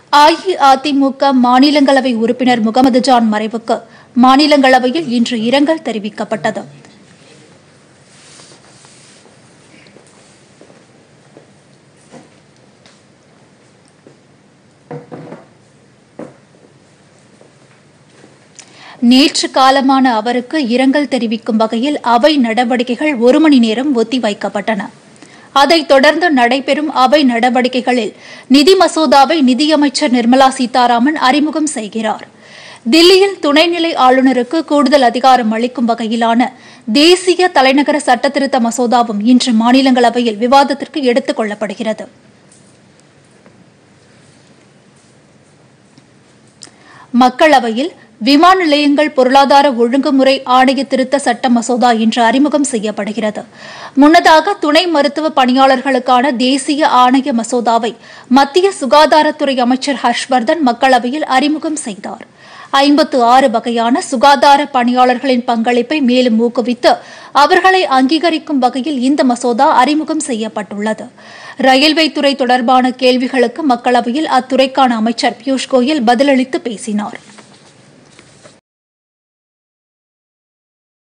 அஇஅதிமுக மாநிலங்களவை உறுப்பினர் முகமது ஜான் மறைவுக்கு மாநிலங்களவையில் இன்று இரங்கல் தெரிவிக்கப்பட்டது நேற்று காலமான அவருக்கு இரங்கல் தெரிவிக்கும் வகையில் அவை நடவடிக்கைகள் ஒரு மணி நேரம் ஒத்திவைக்கப்பட்டன அதைத் தொடர்ந்து நடைபெறும் அவை நடவடிக்கைகளில் நிதி மசோதாவை நிதியமைச்சர் நிர்மலா சீதாராமன் அறிமுகம் செய்கிறார் தில்லியில் துணைநிலை ஆளுநருக்கு கூடுதல் அதிகாரம் அளிக்கும் வகையிலான தேசிய தலைநகர சட்டத்திருத்த மசோதாவும் இன்று மாநிலங்களவையில் விவாதத்திற்கு எடுத்துக் கொள்ளப்படுகிறது மக்களவையில் விமான நிலையங்கள் பொருளாதார ஒழுங்குமுறை ஆணைய திருத்த சட்ட மசோதா இன்று அறிமுகம் செய்யப்படுகிறது முன்னதாக துணை மருத்துவ பணியாளர்களுக்கான தேசிய ஆணைய மசோதாவை மத்திய சுகாதாரத்துறை அமைச்சர் ஹர்ஷ்வர்தன் மக்களவையில் அறிமுகம் செய்தார் ஐம்பத்து ஆறு வகையான சுகாதார பணியாளர்களின் பங்களிப்பை மேலும் ஊக்குவித்து அவர்களை அங்கீகரிக்கும் வகையில் இந்த மசோதா அறிமுகம் செய்யப்பட்டுள்ளது ரயில்வே துறை தொடர்பான கேள்விகளுக்கு மக்களவையில் அத்துறைக்கான அமைச்சர் பியூஷ் கோயல் பதிலளித்து பேசினார்